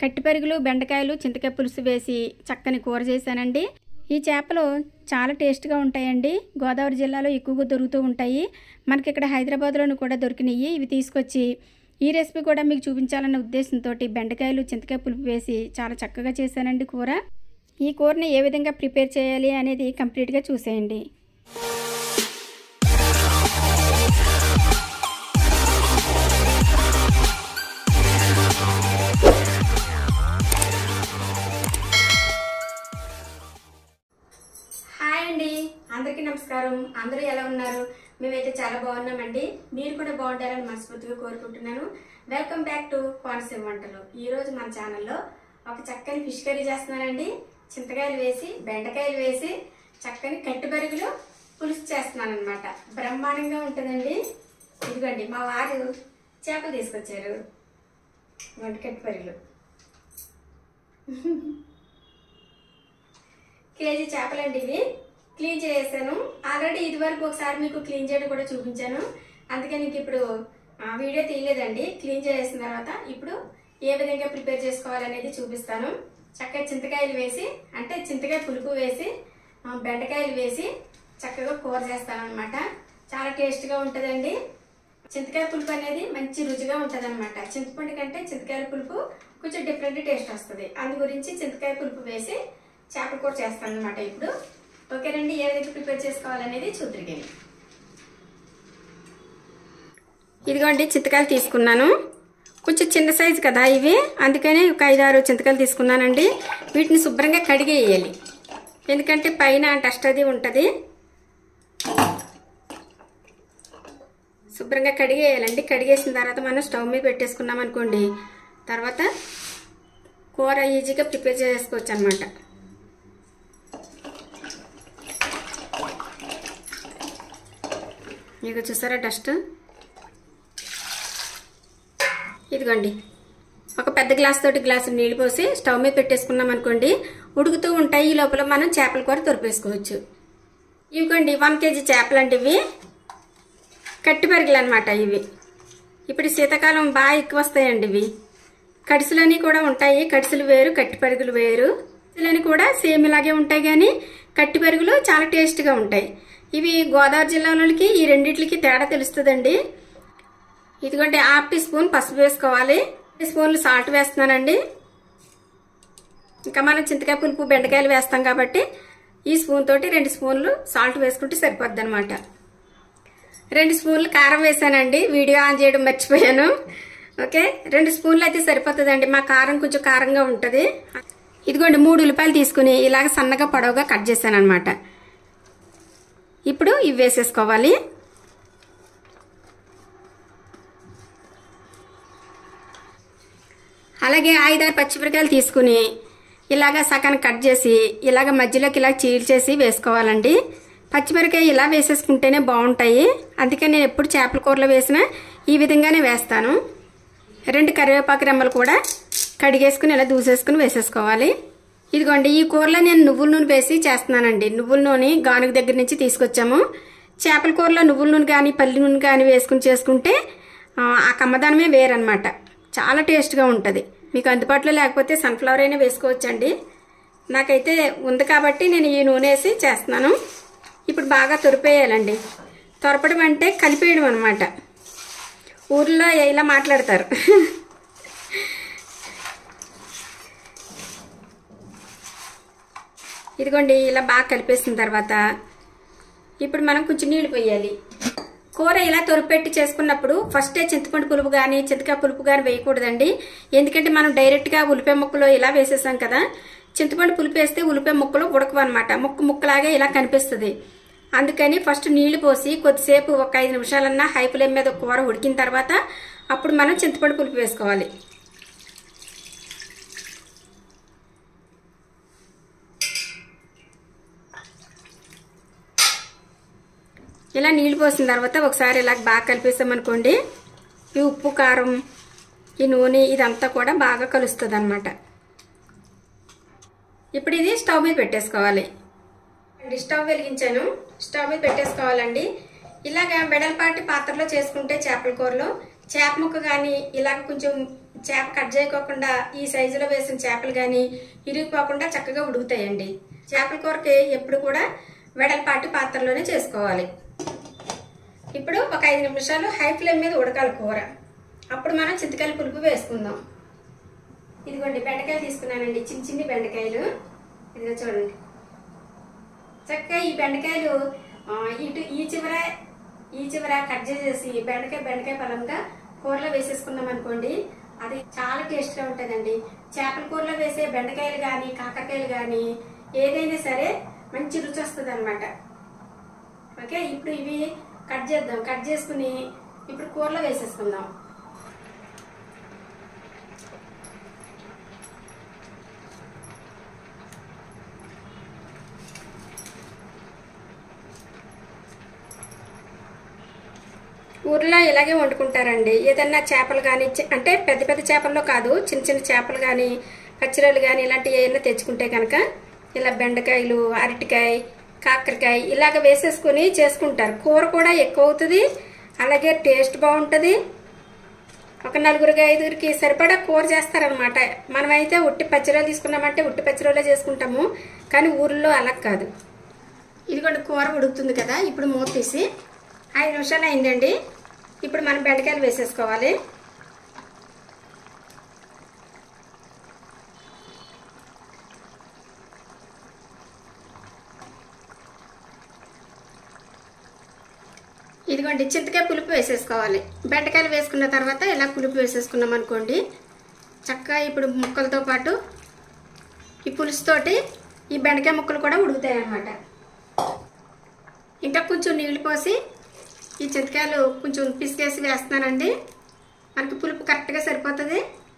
కట్టిపెరుగులు బెండకాయలు చింతకాయ పులుసు వేసి చక్కని కూర చేశానండి ఈ చేపలు చాలా టేస్ట్గా ఉంటాయండి గోదావరి జిల్లాలో ఎక్కువగా దొరుకుతూ ఉంటాయి మనకి ఇక్కడ హైదరాబాద్లోనూ కూడా దొరికినాయి ఇవి తీసుకొచ్చి ఈ రెసిపీ కూడా మీకు చూపించాలన్న ఉద్దేశంతో బెండకాయలు చింతకాయ పులుపు వేసి చాలా చక్కగా చేశానండి కూర ఈ కూరని ఏ విధంగా ప్రిపేర్ చేయాలి అనేది కంప్లీట్గా చూసేయండి హాయ్ అండి అందరికీ నమస్కారం అందరూ ఎలా ఉన్నారు మేమైతే చాలా బాగున్నామండి మీరు కూడా బాగుంటారని మనస్ఫూర్తిగా కోరుకుంటున్నాను వెల్కమ్ బ్యాక్ టు కోనసీమ వంటలు ఈ రోజు మన ఛానల్లో ఒక చక్కని ఫిష్ కర్రీ చేస్తున్నానండి చింతకాయలు వేసి బెండకాయలు వేసి చక్కని కట్టుబరుగులు పులుసు చేస్తున్నాను అనమాట బ్రహ్మాండంగా ఉంటుందండి ఇదిగోండి మా వారు చేపలు తీసుకొచ్చారు వంట కట్టుబరుగులు కేజీ చేపలండి ఇవి క్లీన్ చేసాను ఆల్రెడీ ఇది వరకు ఒకసారి మీకు క్లీన్ చేయడం కూడా చూపించాను అందుకే నీకు ఇప్పుడు ఆ, వీడియో తీయలేదండి క్లీన్ చేసిన తర్వాత ఇప్పుడు ఏ విధంగా ప్రిపేర్ చేసుకోవాలనేది చూపిస్తాను చక్కగా చింతకాయలు వేసి అంటే చింతకాయ పులుపు వేసి ఆ, బెండకాయలు వేసి చక్కగా కూర చేస్తాను అనమాట చాలా టేస్ట్గా ఉంటుందండి చింతకాయ పులుపు అనేది మంచి రుచిగా ఉంటుంది అనమాట చింతపండు కంటే చింతకాయ పులుపు కొంచెం డిఫరెంట్ టేస్ట్ వస్తుంది అందు గురించి చింతకాయ పులుపు వేసి చేపల కూర చేస్తాను అనమాట ఇప్పుడు ఓకేనండి ఏ విధంగా ప్రిపేర్ చేసుకోవాలనేది చూద్దరికండి ఇదిగోండి చింతకాయలు తీసుకున్నాను కొంచెం చిన్న సైజు కదా ఇవి అందుకని ఒక ఐదారు చింతకాయలు తీసుకున్నానండి వీటిని శుభ్రంగా కడిగేయాలి ఎందుకంటే పైన డస్ట్ అది ఉంటుంది శుభ్రంగా కడిగేయాలండి కడిగేసిన తర్వాత మనం స్టవ్ మీద పెట్టేసుకున్నాం అనుకోండి తర్వాత కూర ఈజీగా ప్రిపేర్ చేసుకోవచ్చు అనమాట మీకు చూసారా డస్ట్ ఇదిగోండి ఒక పెద్ద గ్లాస్ తోటి గ్లాసు నీళ్ళు పోసి స్టవ్ మీద పెట్టేసుకున్నాం అనుకోండి ఉడుకుతూ ఉంటాయి ఈ లోపల మనం చేపల కూర తొరిపేసుకోవచ్చు ఇవిగోండి వన్ కేజీ చేపలు అండి ఇవి కట్టి పెరుగులు అనమాట ఇవి ఇప్పుడు శీతాకాలం బాగా ఎక్కువ వస్తాయండి ఇవి కడిసులని కూడా ఉంటాయి కడిసులు వేరు కట్టి పెరుగులు వేరు కడిసులని కూడా సేమ్ ఇలాగే ఉంటాయి కానీ కట్టి పెరుగులు చాలా టేస్ట్గా ఉంటాయి ఇవి గోదావరి జిల్లాలోకి ఈ రెండిట్లకి తేడా తెలుస్తుందండి ఇదిగోండి హాఫ్ టీ స్పూన్ పసుపు వేసుకోవాలి టీ స్పూన్లు సాల్ట్ వేస్తున్నానండి ఇంకా మనం చింతకాయ పులుపు బెండకాయలు వేస్తాం కాబట్టి ఈ స్పూన్ తోటి రెండు స్పూన్లు సాల్ట్ వేసుకుంటే సరిపోద్ది అనమాట రెండు స్పూన్లు కారం వేసానండి వీడియో ఆన్ చేయడం మర్చిపోయాను ఓకే రెండు స్పూన్లు అయితే సరిపోతుందండి మా కారం కొంచెం కారంగా ఉంటుంది ఇదిగోండి మూడు ఉల్లిపాయలు తీసుకుని ఇలాగ సన్నగా పొడవుగా కట్ చేశాను అనమాట ఇప్పుడు ఇవి వేసేసుకోవాలి అలాగే ఐదారు పచ్చిమిరకాయలు తీసుకుని ఇలాగ సగాన్ని కట్ చేసి ఇలాగ మధ్యలోకి ఇలా చీల్చేసి వేసుకోవాలండి పచ్చిమిరకాయ ఇలా వేసేసుకుంటేనే బాగుంటాయి అందుకే నేను ఎప్పుడు చేపల కూరలో వేసినా ఈ విధంగానే వేస్తాను రెండు కరివేపాకు రెమ్మలు కూడా కడిగేసుకుని ఇలా దూసేసుకుని వేసేసుకోవాలి ఇదిగోండి ఈ కూరలో నేను నువ్వుల నూనె వేసి చేస్తున్నానండి నువ్వుల నూనె గానుగ దగ్గర నుంచి తీసుకొచ్చాము చేపల కూరలో నువ్వుల నూనె కానీ పల్లి నూనె కానీ వేసుకుని చేసుకుంటే ఆ, ఆ కమ్మదనమే వేరనమాట చాలా టేస్ట్గా ఉంటుంది మీకు అందుబాటులో లేకపోతే సన్ఫ్లవర్ అయినా వేసుకోవచ్చండి నాకైతే ఉంది కాబట్టి నేను ఈ నూనె వేసి చేస్తున్నాను ఇప్పుడు బాగా తొరిపేయాలండి తొరపడం అంటే కలిపేయడం అనమాట ఊర్లో ఇలా మాట్లాడతారు ఇదిగోండి ఇలా బాగా కలిపేసిన తర్వాత ఇప్పుడు మనం కొంచెం నీళ్లు పోయాలి కూర ఇలా తొరిపెట్టి చేసుకున్నప్పుడు ఫస్టే చింతపండు పులుపు కానీ చింతకాయ పులుపు కానీ వేయకూడదండి ఎందుకంటే మనం డైరెక్ట్గా ఉల్లిపాయ ముక్కలు ఇలా వేసేసాం కదా చింతపండు పులుపు వేస్తే ఉల్లిపాయ ముక్కలు ఉడకవు అనమాట ముక్క ముక్కలాగే ఇలా కనిపిస్తుంది అందుకని ఫస్ట్ నీళ్లు పోసి కొద్దిసేపు ఒక ఐదు నిమిషాలన్నా హై ఫ్లేమ్ మీద కూర ఉడికిన తర్వాత అప్పుడు మనం చింతపండు పులుపు వేసుకోవాలి ఇలా నీళ్లు పోసిన తర్వాత ఒకసారి ఇలా బాగా కలిపేసామనుకోండి ఈ ఉప్పు కారం ఈ నూనె ఇదంతా కూడా బాగా కలుస్తుంది అనమాట ఇప్పుడు ఇది స్టవ్ మీద పెట్టేసుకోవాలి అండి స్టవ్ వెలిగించాను స్టవ్ మీద పెట్టేసుకోవాలండి ఇలాగ వెడల్పాటి పాత్రలో చేసుకుంటే చేపల కూరలో చేప ముక్క కానీ ఇలాగ కొంచెం చేప కట్ చేయకోకుండా ఈ సైజులో వేసిన చేపలు కానీ ఇరిగిపోకుండా చక్కగా ఉడుకుతాయండి చేపల కూరకి ఎప్పుడు కూడా వెడల్పాటి పాత్రలోనే చేసుకోవాలి ఇప్పుడు ఒక ఐదు నిమిషాలు హై ఫ్లేమ్ మీద ఉడకాలి కూర అప్పుడు మనం చింతకాయల పులుపు వేసుకుందాం ఇదిగోండి బెండకాయలు తీసుకున్నానండి చిన్న చిన్ని బెండకాయలు ఇదిగో చూడండి చక్కగా ఈ బెండకాయలు ఆ, ఇటు ఈ చివర ఈ చివర కట్ చేసేసి బెండకాయ బెండకాయ పలంగా కూరలో వేసేసుకున్నాం అనుకోండి అది చాలా టేస్ట్గా ఉంటుందండి చేపల కూరలో వేసే బెండకాయలు కానీ కాకరకాయలు కానీ ఏదైనా సరే మంచి రుచి వస్తుంది అనమాట ఓకే ఇప్పుడు ఇవి కట్ చేద్దాం కట్ చేసుకుని ఇప్పుడు కూరలో వేసేసుకుందాం ఊర్లో ఇలాగే వండుకుంటారండి ఏదన్నా చేపలు కానీ అంటే పెద్ద పెద్ద చేపల్లో కాదు చిన్న చిన్న చేపలు కానీ పచ్చిరొలు కానీ ఇలాంటివి ఏమైనా తెచ్చుకుంటే కనుక ఇలా బెండకాయలు అరటికాయ కాకరకాయ ఇలాగ వేసేసుకుని చేసుకుంటారు కూర కూడా ఎక్కువ అవుతుంది అలాగే టేస్ట్ బాగుంటుంది ఒక నలుగురికి ఐదుగురికి సరిపడా కూర చేస్తారనమాట మనమైతే ఉట్టి పచ్చిరొలు తీసుకున్నామంటే ఉట్టి పచ్చిరొలే చేసుకుంటాము కానీ ఊర్లో అలా కాదు ఇదిగోండి కూర ఉడుకుతుంది కదా ఇప్పుడు మూత తీసి ఐదు నిమిషాలు అయిందండి ఇప్పుడు మనం బెండకాయలు వేసేసుకోవాలి ఇదిగోండి చింతకాయ పులుపు వేసేసుకోవాలి బెండకాయలు వేసుకున్న తర్వాత ఇలా పులుపు వేసేసుకున్నాం అనుకోండి చక్కగా ఇప్పుడు ముక్కలతో పాటు ఈ పులుసుతోటి ఈ బెండకాయ ముక్కలు కూడా ఉడుకుతాయి అన్నమాట ఇంకా కొంచెం నీళ్లు పోసి ఈ చింతకాయలు కొంచెం పిసికేసి వేస్తున్నానండి మనకి పులుపు కరెక్ట్గా సరిపోతుంది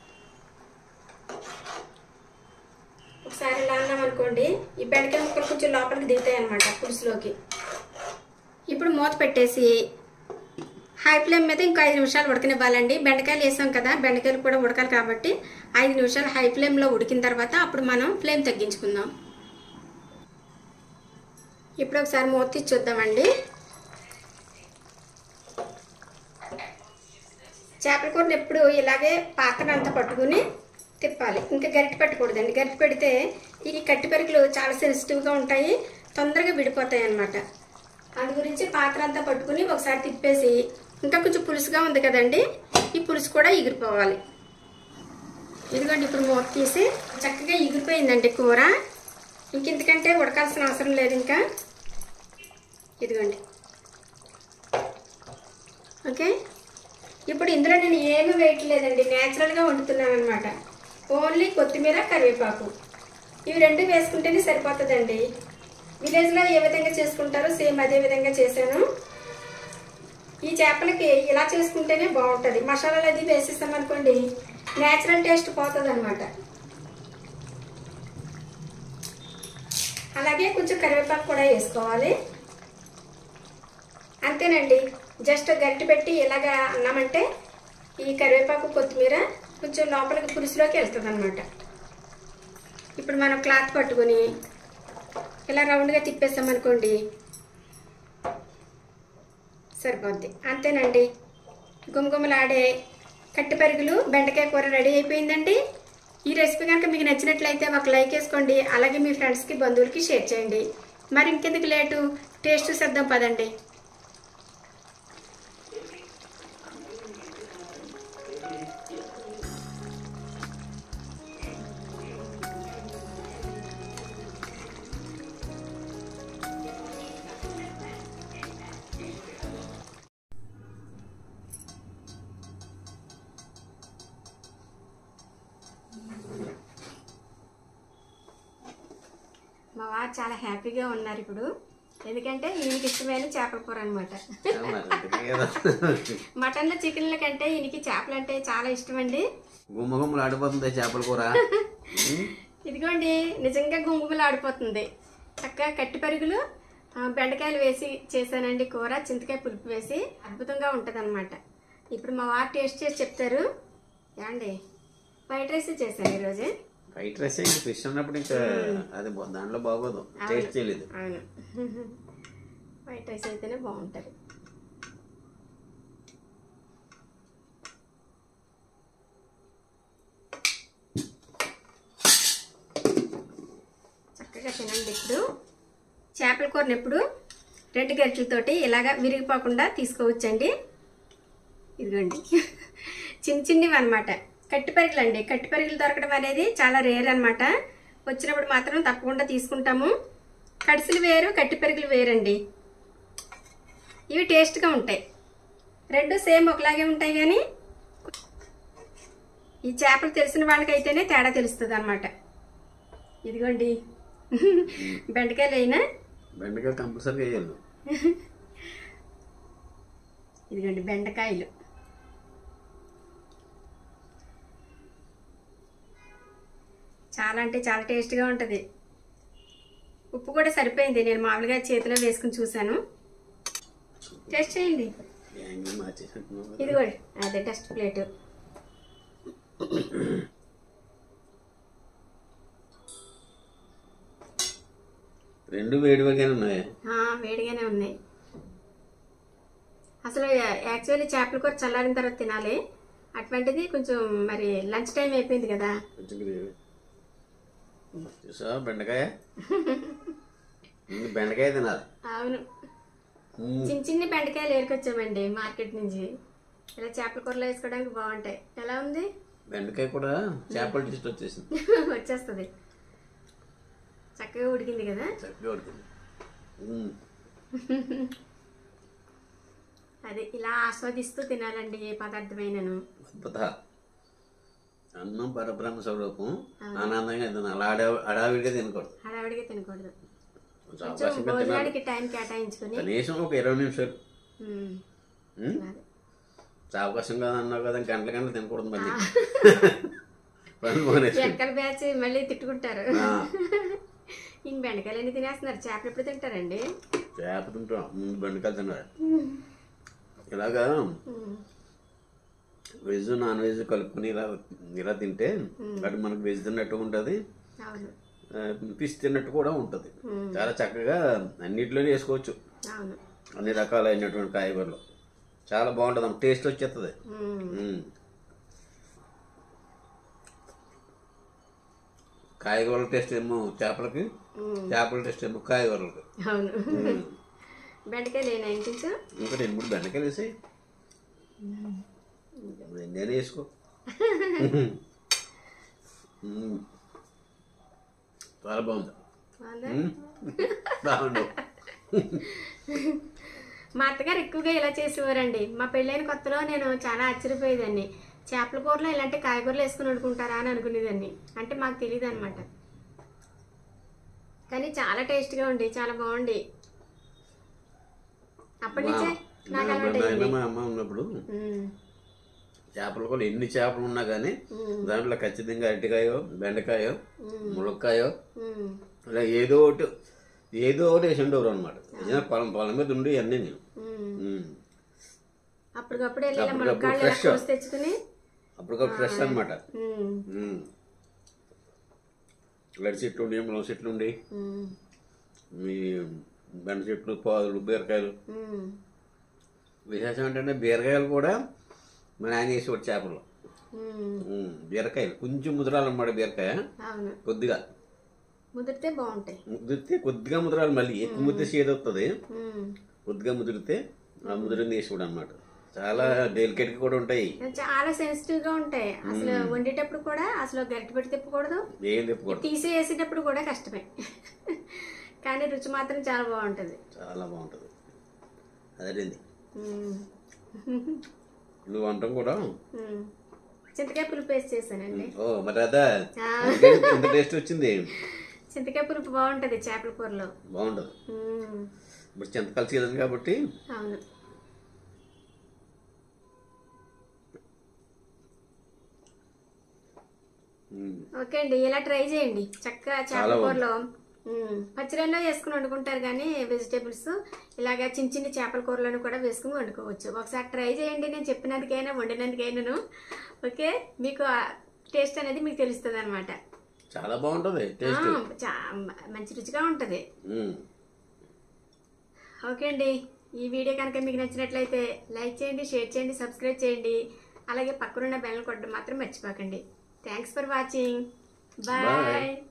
ఒకసారి ఇలా అన్నాం అనుకోండి ఈ బెండకాయ ముక్కలు కొంచెం లోపలికి దిగుతాయి అనమాట పులుసులోకి ఇప్పుడు మూత పెట్టేసి హై ఫ్లేమ్ మీద ఇంకో ఐదు నిమిషాలు ఉడకనివ్వాలండి బెండకాయలు వేసాం కదా బెండకాయలు కూడా ఉడకాలి కాబట్టి ఐదు నిమిషాలు హై ఫ్లేమ్లో ఉడికిన తర్వాత అప్పుడు మనం ఫ్లేమ్ తగ్గించుకుందాం ఇప్పుడు ఒకసారి మూత తీసి చూద్దామండి చేపల కూరని ఎప్పుడు ఇలాగే పాత్ర అంతా పట్టుకుని తిప్పాలి ఇంకా గరిటె పెట్టకూడదండి గరిటె పెడితే ఈ కట్టి పెరుగులు చాలా సెన్సిటివ్గా ఉంటాయి తొందరగా విడిపోతాయి అన్నమాట అందు గురించి పాత్ర అంతా పట్టుకుని ఒకసారి తిప్పేసి ఇంకా కొంచెం పులుసుగా ఉంది కదండి ఈ పులుసు కూడా ఎగిరిపోవాలి ఇదిగోండి ఇప్పుడు మూత తీసి చక్కగా ఎగిరిపోయిందండి కూర ఇంకెందుకంటే ఉడకాల్సిన అవసరం లేదు ఇంకా ఇదిగోండి ఓకే ఇప్పుడు ఇందులో నేను ఏమీ వేయట్లేదండి న్యాచురల్గా వండుతున్నాను అనమాట ఓన్లీ కొత్తిమీర కరివేపాకు ఇవి రెండు వేసుకుంటేనే సరిపోతుందండి విలేజ్లో ఏ విధంగా చేసుకుంటారో సేమ్ అదే విధంగా చేశాను ఈ చేపలకి ఇలా చేసుకుంటేనే బాగుంటుంది మసాలాలు అది వేసేస్తాం అనుకోండి న్యాచురల్ టేస్ట్ పోతుంది అనమాట అలాగే కొంచెం కరివేపాకు కూడా వేసుకోవాలి అంతేనండి జస్ట్ గరిటె పెట్టి ఇలాగా అన్నామంటే ఈ కరివేపాకు కొత్తిమీర కొంచెం లోపలికి పులుసులోకి వెళ్తుంది అనమాట ఇప్పుడు మనం క్లాత్ పట్టుకొని ఇలా రౌండ్గా తిప్పేసామనుకోండి సరిపోద్ది అంతేనండి గుమగుమలాడే కట్టి పరుగులు బెండకాయ కూర రెడీ అయిపోయిందండి ఈ రెసిపీ కనుక మీకు నచ్చినట్లయితే ఒక లైక్ వేసుకోండి అలాగే మీ ఫ్రెండ్స్కి బంధువులకి షేర్ చేయండి మరి ఇంకెందుకు లేటు టేస్ట్ చూసేద్దాం పదండి మా వారు చాలా హ్యాపీగా ఉన్నారు ఇప్పుడు ఎందుకంటే ఈయనకి ఇష్టమైన చేపల కూర అనమాట మటన్లో చికెన్ల కంటే ఈయనకి చేపలు అంటే చాలా ఇష్టం అండి గుమ్మ గుమ్మలు ఆడిపోతుంది చేపల కూర ఇదిగోండి నిజంగా గుంగుమలు ఆడిపోతుంది చక్కగా కట్టి పరుగులు ఆ, బెండకాయలు వేసి చేశానండి కూర చింతకాయ పులుపు వేసి అద్భుతంగా ఉంటుంది ఇప్పుడు మా వారు టేస్ట్ చేసి చెప్తారు ఏమండి వైట్ రైస్ చేశాను ఈరోజు ఫ్రైడ్ రైస్ ఇంకా ఫిష్ ఉన్నప్పుడు ఇంకా అది బా- దాంట్లో బాగోదు టేస్ట్ చేయలేదు అవును వైట్ రైస్ అయితేనే బాగుంటుంది టేస్ట్గా తినండి ఇప్పుడు చేపల కూరని ఎప్పుడు రెండు గరిటెలతోటి ఇలాగా విరిగిపోకుండా తీసుకోవచ్చండి ఇదిగోండి చిన్న చిన్నవి అనమాట కట్టి పరిగెలు అండి కట్టి పరిగెలు దొరకడం అనేది చాలా రేర్ అనమాట వచ్చినప్పుడు మాత్రం తప్పకుండా తీసుకుంటాము కడిసెలు వేరు కట్టి పరిగెలు వేరండి ఇవి టేస్ట్గా ఉంటాయి రెండు సేమ్ ఒకలాగే ఉంటాయి కానీ ఈ చేపలు తెలిసిన వాళ్ళకైతేనే తేడా తెలుస్తుంది అనమాట ఇదిగోండి బెండకాయలు అయినా బెండకాయ కంపల్సరీ వేయాలి ఇదిగోండి బెండకాయలు చాలా అంటే చాలా టేస్ట్గా ఉంటుంది ఉప్పు కూడా సరిపోయింది నేను మామూలుగా చేతిలో వేసుకుని చూశాను టేస్ట్ చేయండి యాంగిల్ మార్చేసినట్టున్నావు కదా. ఇది కూడా అదే టెస్ట్ ప్లేట్ రెండు వేడి వేడిగానే ఉన్నాయి వేడిగానే ఉన్నాయి అసలు యాక్చువల్లీ చేపల కూర చల్లారిన తర్వాత తినాలి అటువంటిది కొంచెం మరి లంచ్ టైం అయిపోయింది కదా కొంచెం గ్రేవీ చూసా బెండకాయ ముందు బెండకాయ తినాలి అవును మ్మ్. చిన్న చిన్న బెండకాయలు ఏరుకొచ్చామండి మార్కెట్ నుంచి ఇలా చేపల కూరలో వేసుకోవడానికి బాగుంటాయి ఎలా ఉంది బెండకాయ కూడా చేపల టేస్ట్ వచ్చేసింది వచ్చేస్తుంది చక్కగా ఉడికింది కదా చక్కగా ఉడికింది మ్మ్. అది ఇలా ఆస్వాదిస్తూ తినాలండి ఏ పదార్థమైనను అద్భుత అన్నం పరబ్రహ్మ స్వరూపం ఆనందంగా తినాలి అలా అడా అడావిడిగా తినకూడదు హడావిడిగా తినకూడదు కొంచెం కొంచెం అవకాశంగా తినాలి భోజనానికి టైం కేటాయించుకుని కనీసం ఒక ఇరవై నిమిషాలు ఉమ్, మ్మ్? తినాలి. అవకాశం కదా అన్నావు కదా గంటల గంటలు తినకూడదు మళ్ళీ పని మానేసి ఎక్కడ బ్యాచ్ మళ్ళీ తిట్టుకుంటారు ఆ, ఇంక బెండకాయలు అన్ని తినేస్తున్నారు చేపలు ఎప్పుడు తింటారండి చేప తింటాం ముందు బెండకాయలు తినాలి ఇలాగా ఉమ్, వెజ్ నాన్ వెజ్ కలుపుకొని ఇలా ఇలా తింటే అటు మనకు వెజ్ తిన్నట్టు ఉంటుంది అవును ఫిష్ తిన్నట్టు కూడా ఉంటుంది మ్మ్. చాలా చక్కగా అన్నిట్లోనే వేసుకోవచ్చు అవును అన్ని రకాలైనటువంటి కాయగూరలు చాలా బాగుంటుంది టేస్ట్ వచ్చేస్తుంది ఉమ్, మ్మ్. కాయగూరల టేస్ట్ ఏమో చేపలకి ఉమ్, చేపల టేస్ట్ ఏమో కాయగూరలకి అవును మ్మ్. బెండకాయలు ఏనా ఇంకొంచెం ఇంకా రెండు మూడు బెండకాయలు వేసి నేనే వేసుకో మ్మ్. చాలా బాగుంది బాగుందా మ్మ్. బాగుంది మా అత్తగారు ఎక్కువగా ఇలా చేసేవారండి మా పెళ్ళైన కొత్తలో నేను చాలా ఆశ్చర్యపోయేదాన్ని చేపల కూరలో ఇలాంటి కాయగూరలు వేసుకుని వండుకుంటారా అని అనుకునేదాన్ని అంటే మాకు తెలియదు అనమాట కానీ చాలా టేస్ట్గా ఉండి చాలా బాగుండి అప్పటి నుంచే నాకు అలవాటు నాయన అయింది మా అమ్మ ఉన్నప్పుడు ఉమ్, చేపలు కూడా ఎన్ని చేపలు ఉన్నా కానీ ఉమ్, దాంట్లో ఖచ్చితంగా అరటికాయో బెండకాయో ఉమ్, ములక్కాయో ఉమ్, ఇలా ఏదో ఒకటి ఏదో ఒకటి వేసి ఉండేవారు అనమాట పొలం పొలం మీద ఉండి అన్నీ నేను ఉమ్. మ్మ్. అప్పటికప్పుడు వెళ్ళి ఇలా అప్పటికప్పుడు మునక్కాళ్ళు ఇలా fresh. కోసి తెచ్చుకుని అప్పటికప్పుడు ఫ్రెష్ అనమాట ఉమ్, గడి చెట్లు ఉండి ములగ చెట్లు ఉండి ఉమ్, మీ బెండ చెట్లు పాదులు బీరకాయలు ఉమ్. విశేషం ఏంటంటే బీరకాయలు కూడా మన ఆయన చేసేవాడు చేపలు ఉమ్, మ్మ్. బీరకాయలు కొంచెం ముదరాలు అన్నమాట బీరకాయ అవును కొద్దిగా ముదిరితే బాగుంటాయి ముదిరితే కొద్దిగా ముదరాలి మళ్ళీ ఎక్కువ ముద్ద చేదు వస్తుంది ఉమ్. కొద్దిగా ముదిరితే ఆ ముదిరిని వేసుకోవడం అనమాట చాలా డెలికేట్ గా కూడా ఉంటాయి చాలా సెన్సిటివ్ గా ఉంటాయి అసలు వండేటప్పుడు కూడా అసలు గరిటె పెట్టి తిప్పకూడదు ఏం తిప్పకూడదు తీసి వేసేటప్పుడు కూడా కష్టమే కానీ రుచి మాత్రం చాలా బాగుంటుంది చాలా బాగుంటుంది అదేంది ఉమ్. నువ్వు వంటం కూడా ఉమ్. చింతకాయ పులుపు వేసి చేశానండి ఓ మరి అదా ఆ. అందుకే ఇంత టేస్ట్ వచ్చింది చింతకాయ పులుపు బాగుంటది చేపల కూరలో బాగుంటుంది ఉమ్. ఇప్పుడు చింతకాయలు సీజన్ కాబట్టి అవును మ్మ్. ఓకే అండి ఇలా ట్రై చేయండి చక్కగా చేపల చాలా కూరలో ఉమ్, పచ్చిరల్లో వేసుకుని వండుకుంటారు కానీ వెజిటేబుల్స్ ఇలాగా చిన్న చిన్న చేపల కూరలను కూడా వేసుకుని వండుకోవచ్చు ఒకసారి ట్రై చేయండి నేను చెప్పినందుకైనా వండినందుకైనాను ఓకే మీకు టేస్ట్ అనేది మీకు తెలుస్తుంది అనమాట చాలా బాగుంటుంది టేస్ట్ మంచి రుచిగా ఉంటుంది మ్మ్. ఓకే అండి ఈ వీడియో కనుక మీకు నచ్చినట్లయితే లైక్ చేయండి షేర్ చేయండి సబ్స్క్రైబ్ చేయండి అలాగే పక్కనున్న బెల్ కొట్టడం మాత్రం మర్చిపోకండి thanks for watching bye Bye.